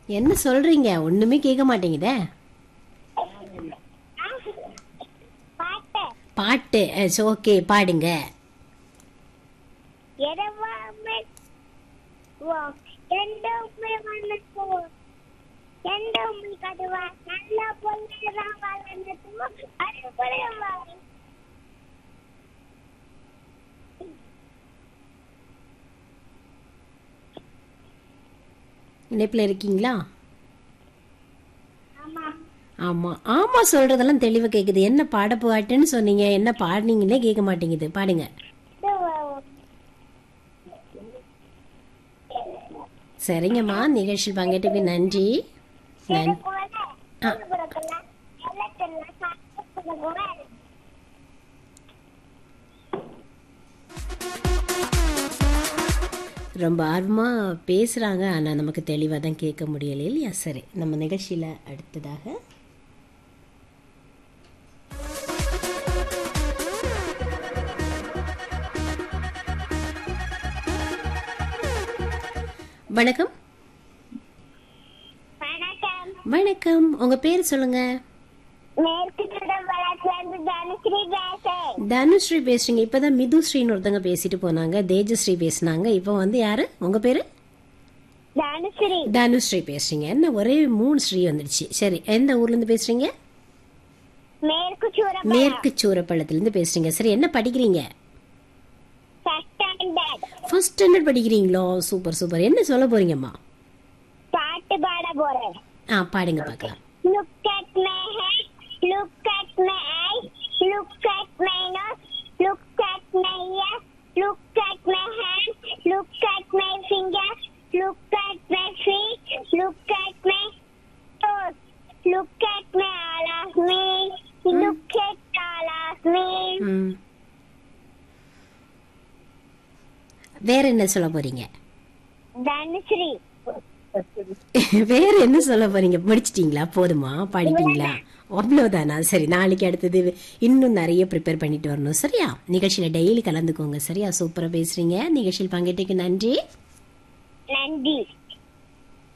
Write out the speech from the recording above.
என்ன சொல்றீங்க ஒண்ணுமே கேட்க மாட்டேங்குதே பாட்டு பாட்டு ஓகே பாடுங்க எடவாமே ஓ எண்டோமே வந்தது எண்டோமே கடுவா நல்ல பொண்ணுதான் வளர்ந்தது அது புரியவா இணைப்புல இருக்கீங்களா ஆமா ஆமா ஆமா சொல்றதெல்லாம் தெளிவா கேக்குது என்ன பாட பாட்டுன்னு சொன்னீங்க என்ன பாடுனீங்களே கேட்க மாட்டேங்குது பாடுங்க சரிங்கம்மா நிகழ்ச்சியில் பங்கேற்றதுக்கு நன்றி நன்- ஆ. ரொம்ப ஆர்வமா பேசுறாங்க ஆனா நமக்கு தெளிவா தான் கேட்க முடியல இல்லையா சரி நம்ம நிகழ்ச்சியில அடுத்ததாக வணக்கம் வணக்கம் வணக்கம் உங்க பேர் சொல்லுங்க மேற்கு தொடர் வளர்ச்சி தனுஸ்ரீ பேசேன் தனுஸ்ரீ பேசுறீங்க இப்பதான் மிதுஸ்ரீன்னு ஒருத்தவங்க பேசிட்டு போனாங்க தேஜஸ்ரீ பேசுனாங்க இப்போ வந்து யாரு உங்க பேரு தனுஸ்ரீ தனுஸ்ரீ பேசுறீங்க என்ன ஒரே மூணு ஸ்ரீ வந்துடுச்சு சரி எந்த ஊர்ல இருந்து பேசுறீங்க மேற்கு சூரப்பா மேற்கு சூரப்பள்ளத்துல இருந்து பேசுறீங்க சரி என்ன படிக்கிறீங்க ஃபர்ஸ்ட் ஸ்டாண்டர்ட் ஃபர்ஸ்ட் ஸ்டாண்டர்ட் படிக்கிறீங்களோ சூப்பர் சூப்பர் என்ன சொல்ல போறீங்கம்மா பாட்டு பாட போறேன் ஆ பாடுங்க பார்க்கலாம் Look at my head, look at my eyes, look at my nose, look at my ears, look at my hands, look at my fingers, look at my feet, look at my toes, look at my all of me, look at all of me. ம். வேற என்ன சொல்ல போறீங்க தனுஸ்ரீ வேற என்ன சொல்ல போறீங்க முடிச்சிட்டீங்களா போதுமா பாடிட்டீங்களா அவ்வளவுதானா சரி நாளைக்கு அடுத்தது இன்னும் நிறைய ப்ரிப்பேர் பண்ணிட்டு வரணும் சரியா நிகழ்ச்சியில டெய்லி கலந்துக்கோங்க சரியா சூப்பரா பேசுறீங்க நிகழ்ச்சியில் பங்கேற்றுக்கு நன்றி நன்றி